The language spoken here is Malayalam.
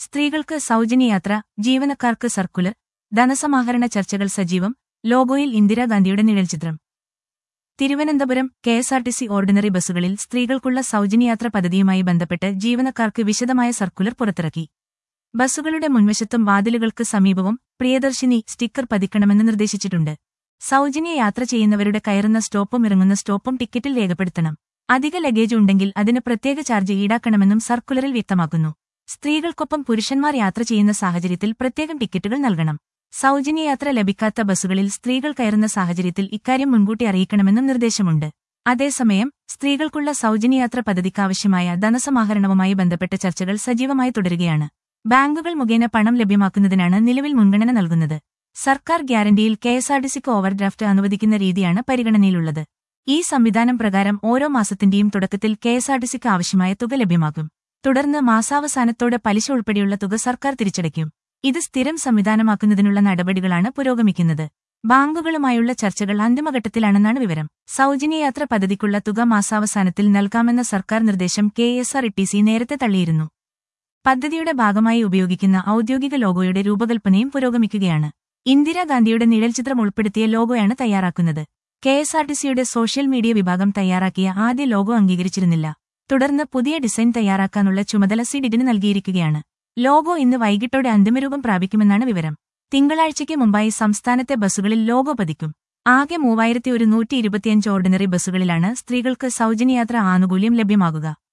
സ്ത്രീകൾക്ക് സൗജന്യയാത്ര ജീവനക്കാർക്ക് സർക്കുലർ ധനസമാഹരണ ചർച്ചകൾ സജീവം ലോഗോയിൽ ഇന്ദിരാഗാന്ധിയുടെ നിഴൽചിത്രം തിരുവനന്തപുരം കെഎസ്ആർടിസി ഓർഡിനറി ബസ്സുകളിൽ സ്ത്രീകൾക്കുള്ള സൗജന്യയാത്ര പദ്ധതിയുമായി ബന്ധപ്പെട്ട് ജീവനക്കാർക്ക് വിശദമായ സർക്കുലർ പുറത്തിറക്കി ബസ്സുകളുടെ മുൻവശത്തും വാതിലുകൾക്ക് സമീപവും പ്രിയദർശിനി സ്റ്റിക്കർ പതിക്കണമെന്ന് നിർദ്ദേശിച്ചിട്ടുണ്ട് സൗജന്യ യാത്ര ചെയ്യുന്നവരുടെ കയറുന്ന സ്റ്റോപ്പും ഇറങ്ങുന്ന സ്റ്റോപ്പും ടിക്കറ്റിൽ രേഖപ്പെടുത്തണം അധിക ലഗേജ് ഉണ്ടെങ്കിൽ അതിന് പ്രത്യേക ചാർജ് ഈടാക്കണമെന്നും സർക്കുലറിൽ വ്യക്തമാക്കുന്നു സ്ത്രീകൾക്കൊപ്പം പുരുഷന്മാർ യാത്ര ചെയ്യുന്ന സാഹചര്യത്തിൽ പ്രത്യേകം ടിക്കറ്റുകൾ നൽകണം സൗജന്യയാത്ര ലഭിക്കാത്ത ബസ്സുകളിൽ സ്ത്രീകൾ കയറുന്ന സാഹചര്യത്തിൽ ഇക്കാര്യം മുൻകൂട്ടി അറിയിക്കണമെന്നും നിർദ്ദേശമുണ്ട് അതേസമയം സ്ത്രീകൾക്കുള്ള സൗജന്യയാത്ര പദ്ധതിക്കാവശ്യമായ ധനസമാഹരണവുമായി ബന്ധപ്പെട്ട ചർച്ചകൾ സജീവമായി തുടരുകയാണ് ബാങ്കുകൾ മുഖേന പണം ലഭ്യമാക്കുന്നതിനാണ് നിലവിൽ മുൻഗണന നൽകുന്നത് സർക്കാർ ഗ്യാരണ്ടിയിൽ കെഎസ്ആർടിസിക്ക് ഓവർഡ്രാഫ്റ്റ് അനുവദിക്കുന്ന രീതിയാണ് പരിഗണനയിലുള്ളത് ഈ സംവിധാനം പ്രകാരം ഓരോ മാസത്തിന്റെയും തുടക്കത്തിൽ കെഎസ്ആർടിസിക്ക് ആവശ്യമായ തുക ലഭ്യമാകും തുടർന്ന് മാസാവസാനത്തോടെ പലിശ ഉൾപ്പെടെയുള്ള തുക സർക്കാർ തിരിച്ചടയ്ക്കും ഇത് സ്ഥിരം സംവിധാനമാക്കുന്നതിനുള്ള നടപടികളാണ് പുരോഗമിക്കുന്നത് ബാങ്കുകളുമായുള്ള ചർച്ചകൾ അന്തിമഘട്ടത്തിലാണെന്നാണ് വിവരം സൗജന്യയാത്ര പദ്ധതിക്കുള്ള തുക മാസാവസാനത്തിൽ നൽകാമെന്ന സർക്കാർ നിർദ്ദേശം K S R T C നേരത്തെ തള്ളിയിരുന്നു പദ്ധതിയുടെ ഭാഗമായി ഉപയോഗിക്കുന്ന ഔദ്യോഗിക ലോഗോയുടെ രൂപകൽപ്പനയും പുരോഗമിക്കുകയാണ് ഇന്ദിരാഗാന്ധിയുടെ നിഴൽചിത്രം ഉൾപ്പെടുത്തിയ ലോഗോയാണ് തയ്യാറാക്കുന്നത് കെഎസ്ആർടിസിയുടെ സോഷ്യൽ മീഡിയ വിഭാഗം തയ്യാറാക്കിയ ആദ്യ ലോഗോ അംഗീകരിച്ചിരുന്നില്ല തുടർന്ന് പുതിയ ഡിസൈൻ തയ്യാറാക്കാനുള്ള ചുമതല സിഡിഡിന് നൽകിയിരിക്കുകയാണ് ലോഗോ ഇന്ന് വൈകിട്ടോടെ അന്തിമരൂപം പ്രാപിക്കുമെന്നാണ് വിവരം തിങ്കളാഴ്ചയ്ക്ക് മുമ്പായി സംസ്ഥാനത്തെ ബസ്സുകളിൽ ലോഗോ പതിക്കും ആകെ മൂവായിരത്തി ഒരു നൂറ്റി ഇരുപത്തിയഞ്ച് ഓർഡിനറി ബസ്സുകളിലാണ് സ്ത്രീകൾക്ക് സൗജന്യയാത്ര ആനുകൂല്യം ലഭ്യമാകുക